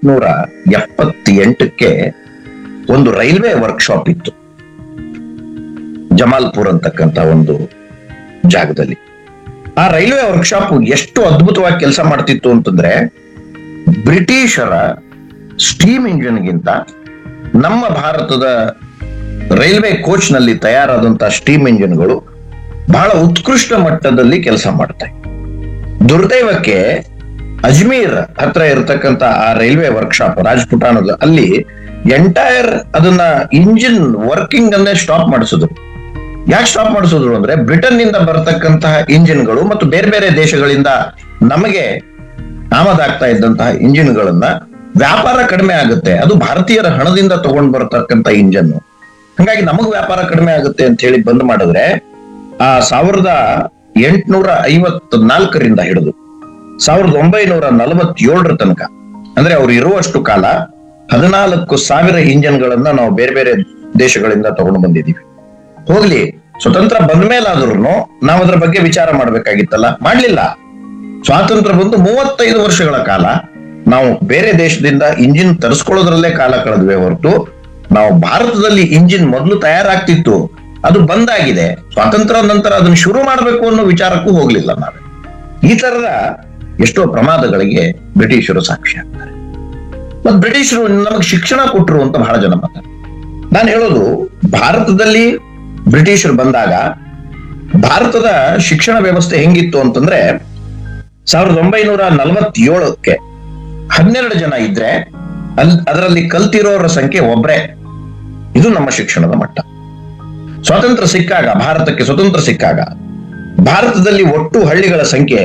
ಎಂಟುನೂರ ಎಪ್ಪತ್ತೆಂಟಕ್ಕೆ ಒಂದು railway workshop ಇತ್ತು ಜಮಾಲ್ಪುರ್ ಅಂತಕ್ಕಂತ ಒಂದು ಜಾಗದಲ್ಲಿ ಆ ರೈಲ್ವೆ ವರ್ಕ್ಶಾಪ್ ಎಷ್ಟು ಅದ್ಭುತವಾಗಿ ಕೆಲಸ ಮಾಡ್ತಿತ್ತು ಅಂತಂದ್ರೆ ಬ್ರಿಟಿಷರ ಸ್ಟೀಮ್ ಇಂಜಿನ್ಗಿಂತ ನಮ್ಮ ಭಾರತದ ರೈಲ್ವೆ ಕೋಚ್ ನಲ್ಲಿ ತಯಾರಾದಂತಹ ಸ್ಟೀಮ್ ಇಂಜಿನ್ಗಳು ಬಹಳ ಉತ್ಕೃಷ್ಟ ಮಟ್ಟದಲ್ಲಿ ಕೆಲಸ ಮಾಡ್ತಾయి ದುರ್ದೈವಕ್ಕೆ ಅಜ್ಮೀರ್ ಹತ್ರ ಇರತಕ್ಕಂತ ಆ ರೈಲ್ವೆ ವರ್ಕ್ಶಾಪ್ ರಾಜ್ಪುಟಾನದ ಅಲ್ಲಿ ಎಂಟೈರ್ ಅದನ್ನ ಇಂಜಿನ್ ವರ್ಕಿಂಗ್ ಅನ್ನೇ ಸ್ಟಾಪ್ ಮಾಡಿಸಿದ್ರು ಯಾಕೆ ಸ್ಟಾಪ್ ಮಾಡಿಸಿದ್ರು ಅಂದ್ರೆ ಬ್ರಿಟನ್ ನಿಂದ ಬರತಕ್ಕಂತಹ ಇಂಜಿನ್ಗಳು ಮತ್ತು ಬೇರೆ ಬೇರೆ ದೇಶಗಳಿಂದ ನಮಗೆ ಆಮದಾಗ್ತಾ ಇದ್ದಂತಹ ಇಂಜಿನ್ಗಳನ್ನ ವ್ಯಾಪಾರ ಕಡಿಮೆ ಆಗುತ್ತೆ ಅದು ಭಾರತೀಯರ ಹಣದಿಂದ ತಗೊಂಡ್ ಬರತಕ್ಕಂತ ಇಂಜನ್ ಹಂಗಾಗಿ ನಮಗ್ ವ್ಯಾಪಾರ ಕಡಿಮೆ ಆಗುತ್ತೆ ಅಂತ ಹೇಳಿ ಬಂದ್ ಮಾಡಿದ್ರೆ ಆ ಸಾವಿರದ ಎಂಟುನೂರ ಐವತ್ ನಾಲ್ಕರಿಂದ ಹಿಡಿದು ಸಾವಿರದ ಒಂಬೈನೂರ ನಲವತ್ತೇಳರ ತನಕ ಅಂದ್ರೆ ಅವ್ರು ಇರುವಷ್ಟು ಕಾಲ ಹದಿನಾಲ್ಕು ಸಾವಿರ ಇಂಜನ್ಗಳನ್ನ ನಾವು ಬೇರೆ ಬೇರೆ ದೇಶಗಳಿಂದ ತಗೊಂಡು ಬಂದಿದ್ದೀವಿ ಹೋಗ್ಲಿ ಸ್ವತಂತ್ರ ಬಂದ ಮೇಲಾದ್ರೂ ನಾವು ಅದ್ರ ಬಗ್ಗೆ ವಿಚಾರ ಮಾಡ್ಬೇಕಾಗಿತ್ತಲ್ಲ ಮಾಡ್ಲಿಲ್ಲ ಸ್ವಾತಂತ್ರ್ಯ ಬಂದು ಮೂವತ್ತೈದು ವರ್ಷಗಳ ಕಾಲ ನಾವು ಬೇರೆ ದೇಶದಿಂದ ಇಂಜಿನ್ ತರಿಸ್ಕೊಳ್ಳೋದ್ರಲ್ಲೇ ಕಾಲ ಕಳೆದ್ವಿ ಹೊರತು ನಾವು ಭಾರತದಲ್ಲಿ ಇಂಜಿನ್ ಮೊದಲು ತಯಾರಾಗ್ತಿತ್ತು ಅದು ಬಂದಾಗಿದೆ ಸ್ವಾತಂತ್ರ್ಯ ನಂತರ ಅದನ್ನ ಶುರು ಮಾಡಬೇಕು ಅನ್ನೋ ವಿಚಾರಕ್ಕೂ ಹೋಗ್ಲಿಲ್ಲ ನಾವು ಈ ತರದ ಎಷ್ಟೋ ಪ್ರಮಾದಗಳಿಗೆ ಬ್ರಿಟಿಷರು ಸಾಕ್ಷಿ ಆಗ್ತಾರೆ ಮತ್ ಬ್ರಿಟಿಷರು ನಮಗೆ ಶಿಕ್ಷಣ ಕೊಟ್ಟರು ಅಂತ ಬಹಳ ಜನ ಮಾತಾಡ್ತಾರೆ ನಾನು ಹೇಳೋದು ಭಾರತದಲ್ಲಿ ಬ್ರಿಟಿಷರು ಬಂದಾಗ ಭಾರತದ ಶಿಕ್ಷಣ ವ್ಯವಸ್ಥೆ ಹೆಂಗಿತ್ತು ಅಂತಂದ್ರೆ ಸಾವಿರದ ಒಂಬೈನೂರ ನಲವತ್ತೇಳಕ್ಕೆ ಹನ್ನೆರಡು ಜನ ಇದ್ರೆ ಅಲ್ ಅದರಲ್ಲಿ ಕಲ್ತಿರೋರ ಸಂಖ್ಯೆ ಒಬ್ರೇ ಇದು ನಮ್ಮ ಶಿಕ್ಷಣದ ಮಟ್ಟ ಸ್ವಾತಂತ್ರ್ಯ ಸಿಕ್ಕಾಗ ಭಾರತಕ್ಕೆ ಸ್ವತಂತ್ರ ಸಿಕ್ಕಾಗ ಭಾರತದಲ್ಲಿ ಒಟ್ಟು ಹಳ್ಳಿಗಳ ಸಂಖ್ಯೆ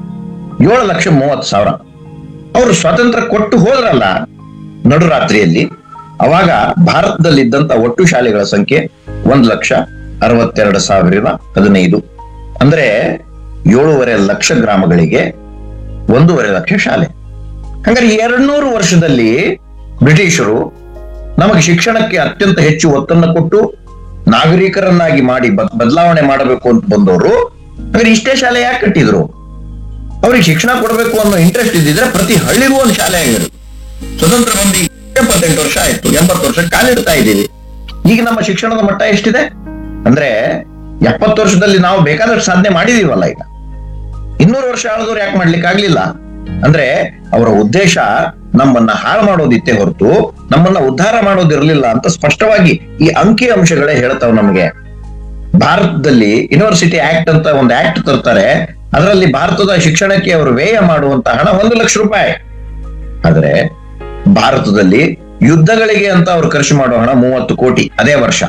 ಏಳು ಲಕ್ಷ ಮೂವತ್ತು ಸಾವಿರ ಅವರು ಸ್ವಾತಂತ್ರ್ಯ ಕೊಟ್ಟು ಹೋದ್ರಲ್ಲ ನಡುರಾತ್ರಿಯಲ್ಲಿ ಅವಾಗ ಭಾರತದಲ್ಲಿ ಇದ್ದಂತ ಒಟ್ಟು ಶಾಲೆಗಳ ಸಂಖ್ಯೆ ಒಂದ್ ಲಕ್ಷ ಅರವತ್ತೆರಡು ಸಾವಿರದ ಹದಿನೈದು ಅಂದ್ರೆ ಏಳೂವರೆ ಲಕ್ಷ ಗ್ರಾಮಗಳಿಗೆ ಒಂದೂವರೆ ಲಕ್ಷ ಶಾಲೆ ಹಂಗಾರೆ ಎರಡ್ನೂರು ವರ್ಷದಲ್ಲಿ ಬ್ರಿಟಿಷರು ನಮಗೆ ಶಿಕ್ಷಣಕ್ಕೆ ಅತ್ಯಂತ ಹೆಚ್ಚು ಒತ್ತನ್ನು ಕೊಟ್ಟು ನಾಗರಿಕರನ್ನಾಗಿ ಮಾಡಿ ಬದ್- ಬದಲಾವಣೆ ಮಾಡಬೇಕು ಅಂತ ಬಂದವರು ಹಾಗಾದ್ರೆ ಇಷ್ಟೇ ಶಾಲೆ ಯಾಕೆ ಕಟ್ಟಿದ್ರು ಅವ್ರಿಗೆ ಶಿಕ್ಷಣ ಕೊಡಬೇಕು ಅನ್ನೋ ಇಂಟ್ರೆಸ್ಟ್ ಇದ್ದಿದ್ರೆ ಪ್ರತಿ ಹಳ್ಳಿಗೂ ಒಂದು ಶಾಲೆ ಆಗಿರೋದು ಸ್ವತಂತ್ರ ಬಂದು ಎಪ್ಪತ್ತೆಂಟು ವರ್ಷ ಆಯ್ತು ಎಂಬತ್ತು ವರ್ಷ ಕಾಲಿಡ್ತಾ ಇದ್ದೀವಿ ಈಗ ನಮ್ಮ ಶಿಕ್ಷಣದ ಮಟ್ಟ ಎಷ್ಟಿದೆ ಅಂದ್ರೆ ಎಪ್ಪತ್ತು ವರ್ಷದಲ್ಲಿ ನಾವು ಬೇಕಾದಷ್ಟು ಸಾಧನೆ ಮಾಡಿದೀವಲ್ಲ ಈಗ ಇನ್ನೂರು ವರ್ಷ ಆಳಿದವ್ರು ಯಾಕೆ ಮಾಡ್ಲಿಕ್ಕೆ ಆಗ್ಲಿಲ್ಲ ಅಂದ್ರೆ ಅವರ ಉದ್ದೇಶ ನಮ್ಮನ್ನ ಹಾಳು ಮಾಡೋದಿತ್ತೆ ಹೊರತು ನಮ್ಮನ್ನ ಉದ್ಧಾರ ಮಾಡೋದಿರ್ಲಿಲ್ಲ ಅಂತ ಸ್ಪಷ್ಟವಾಗಿ ಈ ಅಂಕಿ ಅಂಶಗಳೇ ಹೇಳ್ತಾವ್ ನಮಗೆ ಭಾರತದಲ್ಲಿ ಯೂನಿವರ್ಸಿಟಿ ಆಕ್ಟ್ ಅಂತ ಒಂದು ಆಕ್ಟ್ ತರ್ತಾರೆ ಅದರಲ್ಲಿ ಭಾರತದ ಶಿಕ್ಷಣಕ್ಕೆ ಅವರು ವ್ಯಯ ಮಾಡುವಂತ ಹಣ ಒಂದು ಲಕ್ಷ ರೂಪಾಯಿ ಆದ್ರೆ ಭಾರತದಲ್ಲಿ ಯುದ್ಧಗಳಿಗೆ ಅಂತ ಅವ್ರು ಖರ್ಚು ಮಾಡೋ ಹಣ ಮೂವತ್ತು ಕೋಟಿ ಅದೇ ವರ್ಷ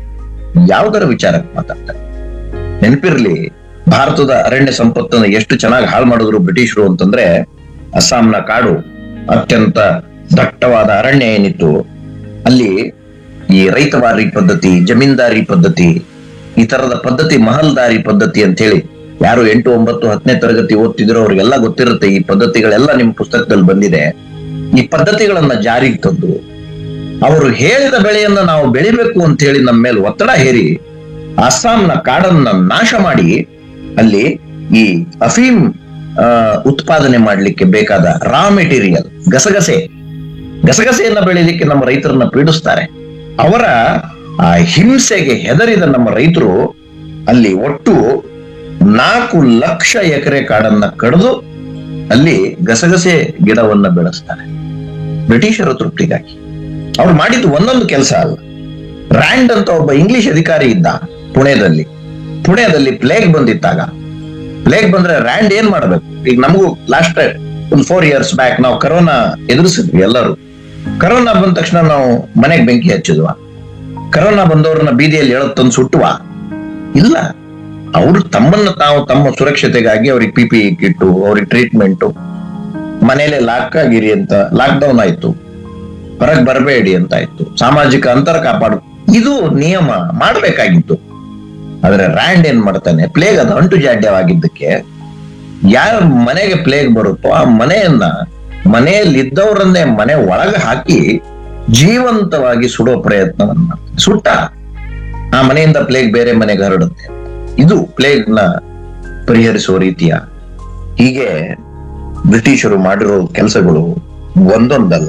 ಯಾವುದರ ವಿಚಾರಕ್ಕೆ ಮಾತಾಡ್ತಾರೆ ನೆನಪಿರ್ಲಿ ಭಾರತದ ಅರಣ್ಯ ಸಂಪತ್ತನ್ನು ಎಷ್ಟು ಚೆನ್ನಾಗಿ ಹಾಳು ಮಾಡಿದ್ರು ಬ್ರಿಟಿಷರು ಅಂತಂದ್ರೆ ಅಸ್ಸಾಂನ ಕಾಡು ಅತ್ಯಂತ ದಟ್ಟವಾದ ಅರಣ್ಯ ಏನಿತ್ತು ಅಲ್ಲಿ ಈ ರೈತವಾರಿ ಪದ್ಧತಿ ಜಮೀನ್ದಾರಿ ಪದ್ಧತಿ ಈ ತರದ ಪದ್ಧತಿ ಮಹಲ್ದಾರಿ ಪದ್ಧತಿ ಅಂತ ಹೇಳಿ ಯಾರು ಎಂಟು ಒಂಬತ್ತು ಹತ್ತನೇ ತರಗತಿ ಓದ್ತಿದ್ರು ಅವ್ರಿಗೆಲ್ಲ ಗೊತ್ತಿರುತ್ತೆ ಈ ಪದ್ಧತಿಗಳೆಲ್ಲ ನಿಮ್ ಪುಸ್ತಕದಲ್ಲಿ ಬಂದಿದೆ ಈ ಪದ್ಧತಿಗಳನ್ನ ಜಾರಿಗೆ ತಂದು ಅವರು ಹೇಳಿದ ಬೆಳೆಯನ್ನ ನಾವು ಬೆಳಿಬೇಕು ಅಂತ ಹೇಳಿ ನಮ್ಮ ಮೇಲೆ ಒತ್ತಡ ಹೇರಿ ಅಸ್ಸಾಂನ ಕಾಡನ್ನ ನಾಶ ಮಾಡಿ ಅಲ್ಲಿ ಈ ಅಫೀಮ್ ಆ, ಉತ್ಪಾದನೆ ಮಾಡಲಿಕ್ಕೆ ಬೇಕಾದ ರಾ ಮೆಟೀರಿಯಲ್ ಗಸಗಸೆ ಗಸಗಸೆಯನ್ನ ಬೆಳಿಲಿಕ್ಕೆ ನಮ್ಮ ರೈತರನ್ನ ಪೀಡಿಸ್ತಾರೆ ಅವರ ಆ ಹಿಂಸೆಗೆ ಹೆದರಿದ ನಮ್ಮ ರೈತರು ಅಲ್ಲಿ ಒಟ್ಟು ನಾಲ್ಕು ಲಕ್ಷ ಎಕರೆ ಕಾಡನ್ನ ಕಡಿದು ಅಲ್ಲಿ ಗಸಗಸೆ ಗಿಡವನ್ನ ಬೆಳೆಸ್ತಾರೆ ಬ್ರಿಟಿಷರ ತೃಪ್ತಿಗಾಗಿ ಅವ್ರು ಮಾಡಿದ್ದು ಒಂದೊಂದು ಕೆಲಸ ಅಲ್ಲ ರ್ಯಾಂಡ್ ಅಂತ ಒಬ್ಬ ಇಂಗ್ಲಿಷ್ ಅಧಿಕಾರಿ ಇದ್ದ ಪುಣೆದಲ್ಲಿ ಪುಣೆದಲ್ಲಿ ಪ್ಲೇಗ್ ಬಂದಿತ್ತಾಗ ಪ್ಲೇಗ್ ಬಂದ್ರೆ ರ್ಯಾಂಡ್ ಏನ್ ಮಾಡ್ಬೇಕು ಈಗ ನಮಗೂ ಲಾಸ್ಟ್ ಒಂದು ಫೋರ್ ಇಯರ್ಸ್ ಬ್ಯಾಕ್ ನಾವು ಕರೋನಾ ಎದುರಿಸಿದ್ವಿ ಎಲ್ಲರೂ ಕರೋನಾ ಬಂದ ತಕ್ಷಣ ನಾವು ಮನೆಗೆ ಬೆಂಕಿ ಹಚ್ಚಿದ್ವ ಕರೋನಾ ಬಂದವ್ರನ್ನ ಬೀದಿಯಲ್ಲಿ ಎಳದ್ ತಂದು ಸುಟ್ಟುವ ಇಲ್ಲ ಅವರು ತಮ್ಮನ್ನ ತಾವು ತಮ್ಮ ಸುರಕ್ಷತೆಗಾಗಿ ಅವ್ರಿಗೆ ಪಿ ಪಿ ಕಿಟ್ಟು ಅವ್ರಿಗೆ ಟ್ರೀಟ್ಮೆಂಟು ಮನೇಲೆ ಲಾಕ್ ಆಗಿರಿ ಅಂತ ಲಾಕ್ ಡೌನ್ ಆಯ್ತು ಹೊರಗೆ ಬರಬೇಡಿ ಅಂತ ಆಯ್ತು ಸಾಮಾಜಿಕ ಅಂತರ ಕಾಪಾಡು ಇದು ನಿಯಮ ಮಾಡ್ಬೇಕಾಗಿತ್ತು ಆದ್ರೆ ರ್ಯಾಂಡ್ ಏನ್ ಮಾಡ್ತಾನೆ ಪ್ಲೇಗ್ ಅದು ಅಂಟು ಜಾಡ್ಯವಾಗಿದ್ದಕ್ಕೆ ಯಾರ ಮನೆಗೆ ಪ್ಲೇಗ್ ಬರುತ್ತೋ ಆ ಮನೆಯನ್ನ ಮನೆಯಲ್ಲಿದ್ದವರನ್ನೇ ಮನೆ ಒಳಗೆ ಹಾಕಿ ಜೀವಂತವಾಗಿ ಸುಡೋ ಪ್ರಯತ್ನವನ್ನ ಮಾಡ್ತಾನೆ. ಸುಟ್ಟ ಆ ಮನೆಯಿಂದ ಪ್ಲೇಗ್ ಬೇರೆ ಮನೆಗೆ ಹರಡುತ್ತೆ ಇದು ಪ್ಲೇಗ್ ನ ಪರಿಹರಿಸುವ ರೀತಿಯ ಹೀಗೆ ಬ್ರಿಟಿಷರು ಮಾಡಿರೋ ಕೆಲಸಗಳು ಒಂದೊಂದಲ್ಲ